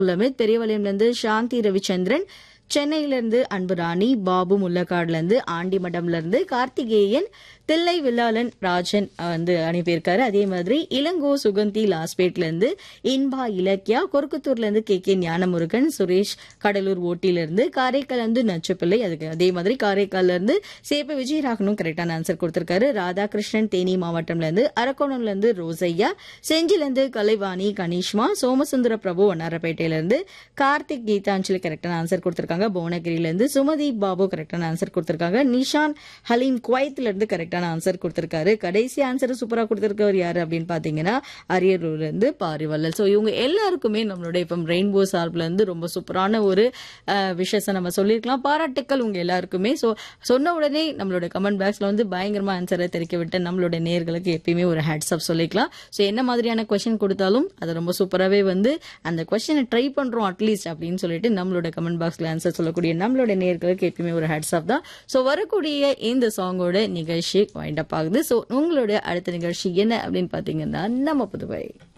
அமித் பெரியவளையம்லேருந்து சாந்தி ரவிச்சந்திரன் சென்னையிலிருந்து அன்பு ராணி பாபு முல்லக்காடுல இருந்து ஆண்டிமடம்ல இருந்து கார்த்திகேயன் தில்லை வில்லாளன் ராஜன் வந்து அனுப்பியிருக்காரு அதே மாதிரி இளங்கோ சுகந்தி லாஸ்பேட்ல இருந்து இன்பா இலக்கியா கொருக்குத்தூர்ல இருந்து கே கே ஞானமுருகன் சுரேஷ் கடலூர் ஓட்டில இருந்து காரைக்கால் இருந்து நச்சுப்பிள்ளை அதுக்கு அதே மாதிரி காரைக்கால்ல இருந்து சேப்ப விஜயராகனும் கரெக்டான ஆன்சர் கொடுத்திருக்காரு ராதாகிருஷ்ணன் தேனி மாவட்டம்ல இருந்து அரக்கோணம்ல இருந்து ரோசையா செஞ்சில இருந்து கலைவாணி கனிஷ்மா சோமசுந்தர பிரபு வண்ணாரப்பேட்டையில இருந்து கார்த்திக் கீதாஞ்சலி கரெக்டான ஆன்சர் கொடுத்திருக்காங்க புவனகிரியில இருந்து சுமதி பாபு கரெக்டான ஆன்சர் கொடுத்திருக்காங்க நிஷான் ஹலீம் குவைத்ல இருந்து கரெக்டான ஆன்சர் கொடுத்திருக்காரு கடைசி ஆன்சர் சூப்பரா கொடுத்திருக்கவர் யாரு அப்படின்னு பாத்தீங்கன்னா அரியலூர்ல இருந்து பாரிவல்லல் சோ இவங்க எல்லாருக்குமே நம்மளுடைய இப்போ ரெயின்போ சார்பில் இருந்து ரொம்ப சூப்பரான ஒரு விஷயத்தை நம்ம சொல்லியிருக்கலாம் பாராட்டுக்கள் உங்க எல்லாருக்குமே ஸோ சொன்ன உடனே நம்மளோட கமெண்ட் பாக்ஸ்ல வந்து பயங்கரமா ஆன்சரை தெரிவிக்க விட்டு நம்மளோட நேர்களுக்கு எப்பயுமே ஒரு ஹேட்ஸ் அப் சொல்லிக்கலாம் ஸோ என்ன மாதிரியான கொஸ்டின் கொடுத்தாலும் அதை ரொம்ப சூப்பராகவே வந்து அந்த கொஸ்டினை ட்ரை பண்றோம் அட்லீஸ்ட் அப்படின்னு சொல்லிட்டு நம்மளோட கமெண்ட் பாக்ஸ்ல ஆன்சர் சொல்லக்கூடிய நம்மளோட நேர்களுக்கு எப்பயுமே ஒரு ஹேட்ஸ் ஆஃப் தான் ஸோ வரக்கூடிய இந்த சாங்கோட நிகழ்ச்சி வைண்ட் அப் ஆகுது ஸோ உங்களோட அடுத்த நிகழ்ச்சி என்ன அப்படின்னு பார்த்தீங்கன்னா நம்ம புதுவை